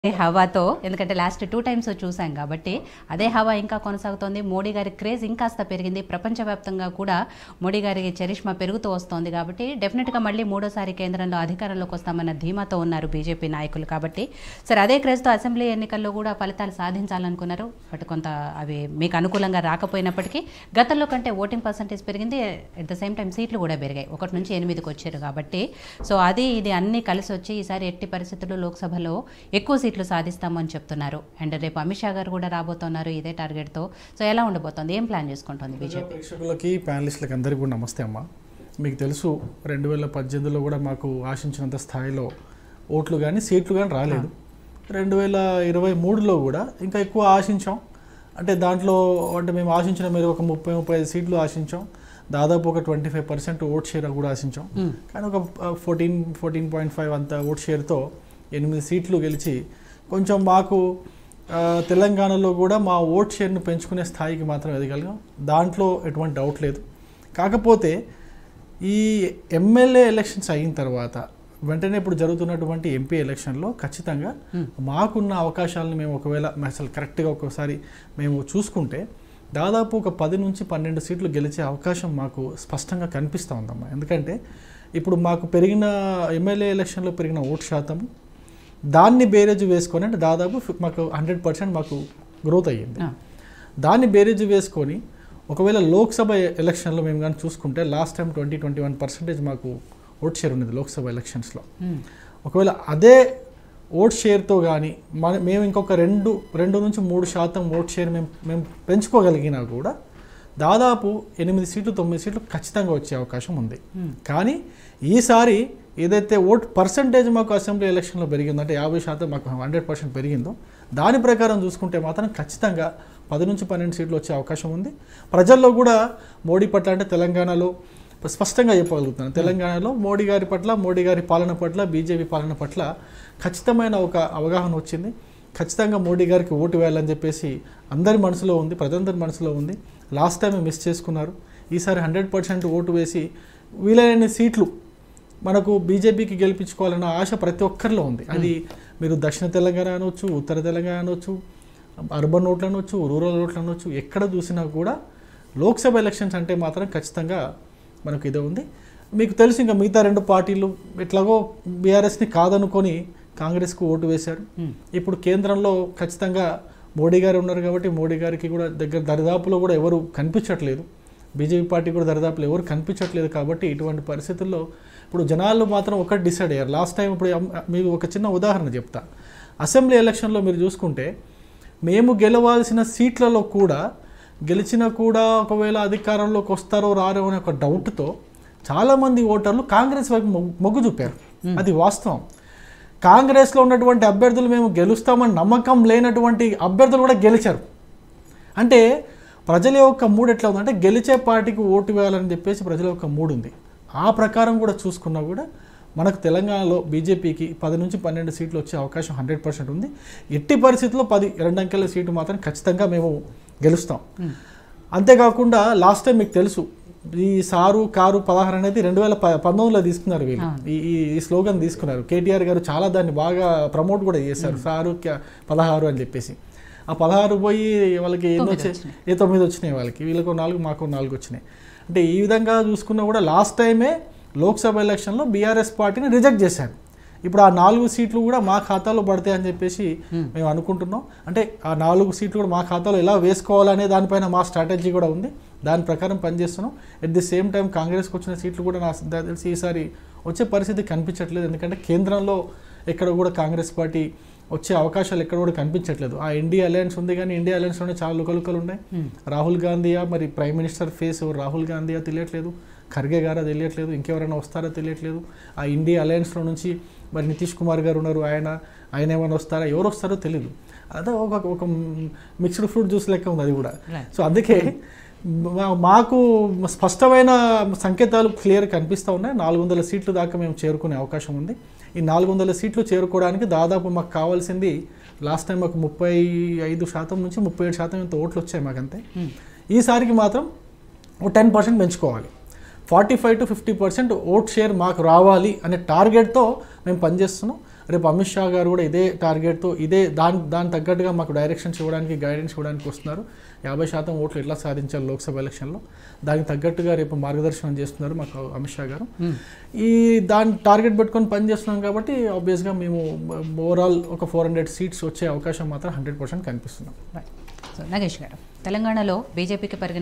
హవాతో ఎందుకంటే last two times చూసాం కాబట్టి అదే హవా ఇంకా కొనసాగుతోంది మోడీ గారి క్రేజ్ ఇంకాస్త పెరిగింది ప్రపంచవ్యాప్తంగా కూడా మోడీ గారి చరిష్మా పెరుగుతూ వస్తోంది కాబట్టి డెఫినెట్గా మళ్ళీ మూడోసారి కేంద్రంలో అధికారంలోకి వస్తామన్న ధీమాతో ఉన్నారు బీజేపీ నాయకులు కాబట్టి సరే అదే క్రేజ్తో అసెంబ్లీ ఎన్నికల్లో కూడా ఫలితాలు సాధించాలనుకున్నారు బట్ కొంత అవి మీకు అనుకూలంగా రాకపోయినప్పటికీ గతంలో కంటే ఓటింగ్ పర్సంటేజ్ పెరిగింది అట్ ద సేమ్ టైం సీట్లు కూడా పెరిగాయి ఒకటి నుంచి ఎనిమిదికి వచ్చారు కాబట్టి సో అది ఇది అన్నీ కలిసి వచ్చి ఈసారి ఎట్టి పరిస్థితుల్లో లోక్సభలో ఎక్కువ సీట్లు సాధిస్తామని చెప్తున్నారు అండ్ రేపు అమిత్ షా గారు కూడా రాబోతున్నారు ఇదే టార్గెట్తో సో ఎలా ఉండబోతోంది ఏం ప్లాన్ చేసుకుంటుంది బీజేపీ ప్రేక్షకులకి ప్యానలిస్టులకి అందరికీ కూడా నమస్తే అమ్మ మీకు తెలుసు రెండు వేల పద్దెనిమిదిలో కూడా మాకు ఆశించినంత స్థాయిలో ఓట్లు కానీ సీట్లు కానీ రాలేదు రెండు వేల ఇరవై మూడులో కూడా ఇంకా ఎక్కువ ఆశించాం అంటే దాంట్లో అంటే మేము ఆశించిన మీరు ఒక ముప్పై ముప్పై ఐదు సీట్లు ఆశించాం దాదాపు ఒక twenty five percent vote share కూడా ఆశించాం కానీ ఒక ఫోర్టీన్ ఫోర్టీన్ పాయింట్ ఫైవ్ అంత ఓట్ షేర్తో ఎనిమిది సీట్లు గెలిచి కొంచెం మాకు ఆ, తెలంగాణలో కూడా మా ఓట్ షేర్ను పెంచుకునే స్థాయికి మాత్రం ఎదగలిగాం దాంట్లో ఎటువంటి డౌట్ లేదు కాకపోతే ఈ ఎమ్మెల్యే ఎలక్షన్స్ అయిన తర్వాత వెంటనే ఇప్పుడు జరుగుతున్నటువంటి ఎంపీ ఎలక్షన్లో ఖచ్చితంగా మాకున్న అవకాశాలను మేము ఒకవేళ అసలు కరెక్ట్గా ఒక్కోసారి మేము చూసుకుంటే దాదాపు ఒక పది నుంచి పన్నెండు సీట్లు గెలిచే అవకాశం మాకు స్పష్టంగా కనిపిస్తూ ఉందమ్మా ఎందుకంటే ఇప్పుడు మాకు పెరిగిన ఎమ్మెల్యే ఎలక్షన్లో పెరిగిన ఓటు శాతం దాన్ని బేరేజ్ వేసుకొని అంటే దాదాపు ఫి- మాకు హండ్రెడ్ పర్సెంట్ మాకు గ్రోత్ అయ్యింది దాన్ని బేరేజ్ వేసుకొని ఒకవేళ లోక్సభ ఎలక్షన్లో మేము కానీ చూసుకుంటే last time twenty twenty one percentage మాకు ఓట్ షేర్ ఉన్నది లోక్సభ ఎలక్షన్స్లో ఒకవేళ అదే ఓట్ షేర్తో కానీ మన మేము ఇంకొక రెండు రెండు నుంచి మూడు శాతం ఓట్ షేర్ మేము మేము పెంచుకోగలిగినా కూడా దాదాపు ఎనిమిది సీట్లు తొమ్మిది సీట్లు ఖచ్చితంగా వచ్చే అవకాశం ఉంది కానీ ఈసారి ఏదైతే ఓట్ పర్సంటేజ్ మాకు అసెంబ్లీ ఎలక్షన్లో పెరిగిందో అంటే యాభై శాతం మాకు హండ్రెడ్ పర్సెంట్ పెరిగిందో దాని ప్రకారం చూసుకుంటే మాత్రం ఖచ్చితంగా పది నుంచి పన్నెండు సీట్లు వచ్చే అవకాశం ఉంది ప్రజల్లో కూడా మోడీ పట్ల అంటే తెలంగాణలో స్పష్టంగా చెప్పగలుగుతున్నాను తెలంగాణలో మోడీ గారి పట్ల మోడీ గారి పాలన పట్ల బీజేపీ పాలన పట్ల ఖచ్చితమైన ఒక అవగాహన వచ్చింది ఖచ్చితంగా మోడీ గారికి ఓటు వేయాలని చెప్పేసి అందరి మనసులో ఉంది ప్రజలందరి మనసులో ఉంది లాస్ట్ టైం మిస్ చేసుకున్నారు ఈసారి హండ్రెడ్ పర్సెంట్ ఓటు వేసి వీలైన సీట్లు మనకు బీజేపీకి గెలిపించుకోవాలన్న ఆశ ప్రతి ఒక్కరిలో ఉంది అది మీరు దక్షిణ తెలంగాణ అనొచ్చు ఉత్తర తెలంగాణ అనొచ్చు అర్బన్ ఓట్లు అనొచ్చు రూరల్ ఓట్లు అనొచ్చు ఎక్కడ చూసినా కూడా లోక్సభ ఎలక్షన్స్ అంటే మాత్రం ఖచ్చితంగా మనకు ఇదే ఉంది మీకు తెలుసు ఇంకా మిగతా రెండు పార్టీలు ఎట్లాగో బీఆర్ఎస్ని కాదనుకొని కాంగ్రెస్కు ఓటు వేశారు ఇప్పుడు కేంద్రంలో ఖచ్చితంగా మోడీ గారు ఉన్నారు కాబట్టి మోడీ గారికి కూడా దగ్గర దరిదాపులో కూడా ఎవరు కనిపించట్లేదు బీజేపీ పార్టీ కూడా దరిదాపులో ఎవరు కనిపించట్లేదు కాబట్టి ఇటువంటి పరిస్థితుల్లో ఇప్పుడు జనాలు మాత్రం ఒకటి డిసైడ్ అయ్యారు లాస్ట్ టైం ఇప్పుడు అమ్- మీకు ఒక చిన్న ఉదాహరణ చెప్తా అసెంబ్లీ ఎలక్షన్లో మీరు చూసుకుంటే మేము గెలవాల్సిన సీట్లలో కూడా గెలిచినా కూడా ఒకవేళ అధికారంలోకి వస్తారో రారో అనే ఒక డౌట్తో చాలామంది ఓటర్లు కాంగ్రెస్ వైపు మొగ్గు- మొగ్గు చూపారు అది వాస్తవం కాంగ్రెస్లో ఉన్నటువంటి అభ్యర్థులు మేము గెలుస్తామని నమ్మకం లేనటువంటి అభ్యర్థులు కూడా గెలిచారు అంటే ప్రజల యొక్క మూడు ఎట్లా ఉందంటే గెలిచే పార్టీకి ఓటు వేయాలని చెప్పేసి ప్రజల యొక్క మూడు ఉంది ఆ ప్రకారం కూడా చూసుకున్నా కూడా మనకు తెలంగాణలో బీజేపీకి పది నుంచి పన్నెండు సీట్లు వచ్చే అవకాశం హండ్రెడ్ పర్సెంట్ ఉంది ఎట్టి పరిస్థితుల్లో పది రెండు అంకెల సీటు మాత్రం ఖచ్చితంగా మేము గెలుస్తాం అంతేకాకుండా లాస్ట్ టైం మీకు తెలుసు ఈ సారు కారు పదహారు అనేది రెండు వేల ప- పంతొమ్మిదిలో తీసుకున్నారు వీళ్ళు ఈ ఈ- ఈ స్లోగన్ తీసుకున్నారు కేటీఆర్ గారు చాలా దాన్ని బాగా ప్రమోట్ కూడా చేశారు సారు క్యా- పదహారు అని చెప్పేసి ఆ పదహారు పోయి వాళ్ళకి ఎన్ని తొమ్మిది వచ్చాయి వచ్చినాయి. ఏ తొమ్మిది వచ్చినాయి వాళ్ళకి వీళ్ళకు నాలుగు మాకు నాలుగు వచ్చినాయి అంటే ఈ విధంగా చూసుకున్నా కూడా లాస్ట్ టైమే లోక్సభ ఎలక్షన్లో బీఆర్ఎస్ పార్టీని రిజెక్ట్ చేశారు ఇప్పుడు ఆ నాలుగు సీట్లు కూడా మా ఖాతాలో పడతాయి అని చెప్పేసి మేము అనుకుంటున్నాం అంటే ఆ నాలుగు సీట్లు కూడా మా ఖాతాలో ఎలా వేసుకోవాలనే దానిపైన మా స్ట్రాటజీ కూడా ఉంది దాని ప్రకారం పనిచేస్తున్నాం ఎట్ ది సేమ్ టైం కాంగ్రెస్కి వచ్చిన సీట్లు కూడా నా నాకు తెలిసి ఈసారి వచ్చే పరిస్థితి కనిపించట్లేదు ఎందుకంటే కేంద్రంలో ఎక్కడ కూడా కాంగ్రెస్ పార్టీ వచ్చే అవకాశాలు ఎక్కడ కూడా కనిపించట్లేదు ఆ ఇండియా అలయన్స్ ఉంది కానీ ఇండియా అలయన్స్లోనే చాలా లుకలుకలు ఉన్నాయి రాహుల్ గాంధీయా మరి ప్రైమ్ మినిస్టర్ ఫేస్ ఎవరు రాహుల్ గాంధీయా తెలియట్లేదు ఖర్గే గారా తెలియట్లేదు ఇంకెవరైనా వస్తారో తెలియట్లేదు ఆ ఇండియా అలయన్స్లో నుంచి మరి నితీష్ కుమార్ గారు ఉన్నారు ఆయన ఆయన ఏమైనా వస్తారా ఎవరు వస్తారో తెలియదు అదే ఒక ఒక మిక్స్డ్ ఫ్రూట్ జ్యూస్ లెక్క ఉంది అది కూడా Right. సో అందుకే మా- మాకు స్పష్టమైన సంకేతాలు క్లియర్ కనిపిస్తూ ఉన్నాయి నాలుగు వందల సీట్లు దాకా మేము చేరుకునే అవకాశం ఉంది ఈ నాలుగు వందల సీట్లు చేరుకోవడానికి దాదాపు మాకు కావాల్సింది లాస్ట్ టైం మాకు ముప్పై ఐదు శాతం నుంచి ముప్పై ఏడు శాతం ఇంత ఓట్లు వచ్చాయి మాకంతే ఈసారికి మాత్రం ఒక టెన్ పర్సెంట్ పెంచుకోవాలి forty five to fifty percent vote share మాకు రావాలి అనే టార్గెట్తో మేము పనిచేస్తున్నాం రేపు అమిత్ షా గారు కూడా ఇదే టార్గెట్తో ఇదే దాని దాని తగ్గట్టుగా మాకు డైరెక్షన్స్ ఇవ్వడానికి గైడెన్స్ ఇవ్వడానికి వస్తున్నారు యాభై శాతం ఓట్లు ఎట్లా సాధించాలి లోక్సభ ఎలక్షన్లో దానికి తగ్గట్టుగా రేపు మార్గదర్శనం చేస్తున్నారు మాకు అమిత్ షా గారు ఈ దాని టార్గెట్ పెట్టుకొని పని చేస్తున్నాం కాబట్టి ఆబ్వియస్గా మేము ఓవరాల్ ఒక ఫోర్ హండ్రెడ్ సీట్స్ వచ్చే అవకాశం మాత్రం హండ్రెడ్ పర్సెంట్ కనిపిస్తున్నాం సో నగేష్ గారు తెలంగాణలో బీజేపీకి పెరిగిన